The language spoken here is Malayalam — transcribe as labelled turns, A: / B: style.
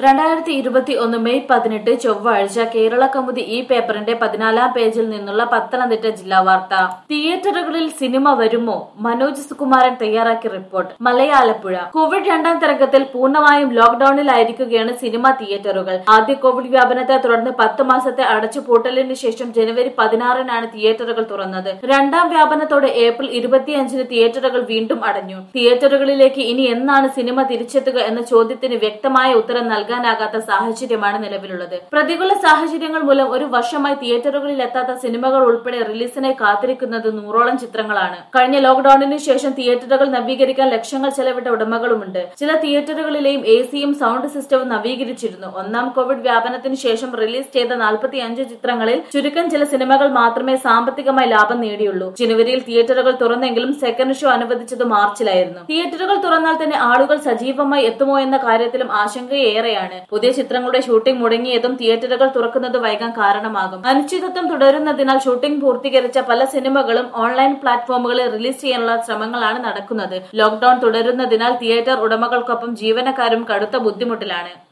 A: രണ്ടായിരത്തി ഇരുപത്തി ഒന്ന് മെയ് പതിനെട്ട് ചൊവ്വാഴ്ച കേരള കൗമുദി ഈ പേപ്പറിന്റെ പതിനാലാം പേജിൽ നിന്നുള്ള പത്തനംതിട്ട ജില്ലാ വാർത്ത തിയേറ്ററുകളിൽ സിനിമ വരുമോ മനോജ് സുകുമാരൻ തയ്യാറാക്കിയ റിപ്പോർട്ട് മലയാളപ്പുഴ കോവിഡ് രണ്ടാം തരംഗത്തിൽ പൂർണ്ണമായും ലോക്ഡൌണിലായിരിക്കുകയാണ് സിനിമ തിയേറ്ററുകൾ ആദ്യ കോവിഡ് വ്യാപനത്തെ തുടർന്ന് പത്ത് മാസത്തെ അടച്ചുപൂട്ടലിന് ശേഷം ജനുവരി പതിനാറിനാണ് തിയേറ്ററുകൾ തുറന്നത് രണ്ടാം വ്യാപനത്തോടെ ഏപ്രിൽ ഇരുപത്തിയഞ്ചിന് തിയേറ്ററുകൾ വീണ്ടും അടഞ്ഞു തിയേറ്ററുകളിലേക്ക് ഇനി എന്നാണ് സിനിമ തിരിച്ചെത്തുക എന്ന ചോദ്യത്തിന് വ്യക്തമായ ഉത്തരം നൽകാനാകാത്ത സാഹചര്യമാണ് നിലവിലുള്ളത് പ്രതികൂല സാഹചര്യങ്ങൾ മൂലം ഒരു വർഷമായി തിയേറ്ററുകളിൽ എത്താത്ത സിനിമകൾ ഉൾപ്പെടെ റിലീസിനായി കാത്തിരിക്കുന്നത് നൂറോളം ചിത്രങ്ങളാണ് കഴിഞ്ഞ ലോക്ഡൌണിന് ശേഷം തിയേറ്ററുകൾ നവീകരിക്കാൻ ലക്ഷങ്ങൾ ചെലവിട്ട ഉടമകളുമുണ്ട് ചില തിയേറ്ററുകളിലെയും എ സിയും സൗണ്ട് സിസ്റ്റവും നവീകരിച്ചിരുന്നു ഒന്നാം കോവിഡ് വ്യാപനത്തിന് ശേഷം റിലീസ് ചെയ്ത നാൽപ്പത്തി അഞ്ച് ചിത്രങ്ങളിൽ ചുരുക്കം ചില സിനിമകൾ മാത്രമേ സാമ്പത്തികമായി ലാഭം നേടിയുള്ളൂ ജനുവരിയിൽ തിയേറ്ററുകൾ തുറന്നെങ്കിലും സെക്കൻഡ് ഷോ അനുവദിച്ചത് മാർച്ചിലായിരുന്നു തിയേറ്ററുകൾ തുറന്നാൽ തന്നെ ആളുകൾ സജീവമായി എത്തുമോ എന്ന കാര്യത്തിലും ആശങ്കയേറെയാണ് പുതിയ ചിത്രങ്ങളുടെ ഷൂട്ടിംഗ് മുടങ്ങിയതും തിയേറ്ററുകൾ തുറക്കുന്നത് വൈകാൻ കാരണമാകും അനിശ്ചിതത്വം തുടരുന്നതിനാൽ ഷൂട്ടിംഗ് പൂർത്തീകരിച്ച പല സിനിമകളും ഓൺലൈൻ പ്ലാറ്റ്ഫോമുകളിൽ റിലീസ് ചെയ്യാനുള്ള ശ്രമങ്ങളാണ് നടക്കുന്നത് ലോക്ഡൌൺ തുടരുന്നതിനാൽ തിയേറ്റർ ഉടമകൾക്കൊപ്പം ജീവനക്കാരും കടുത്ത ബുദ്ധിമുട്ടിലാണ്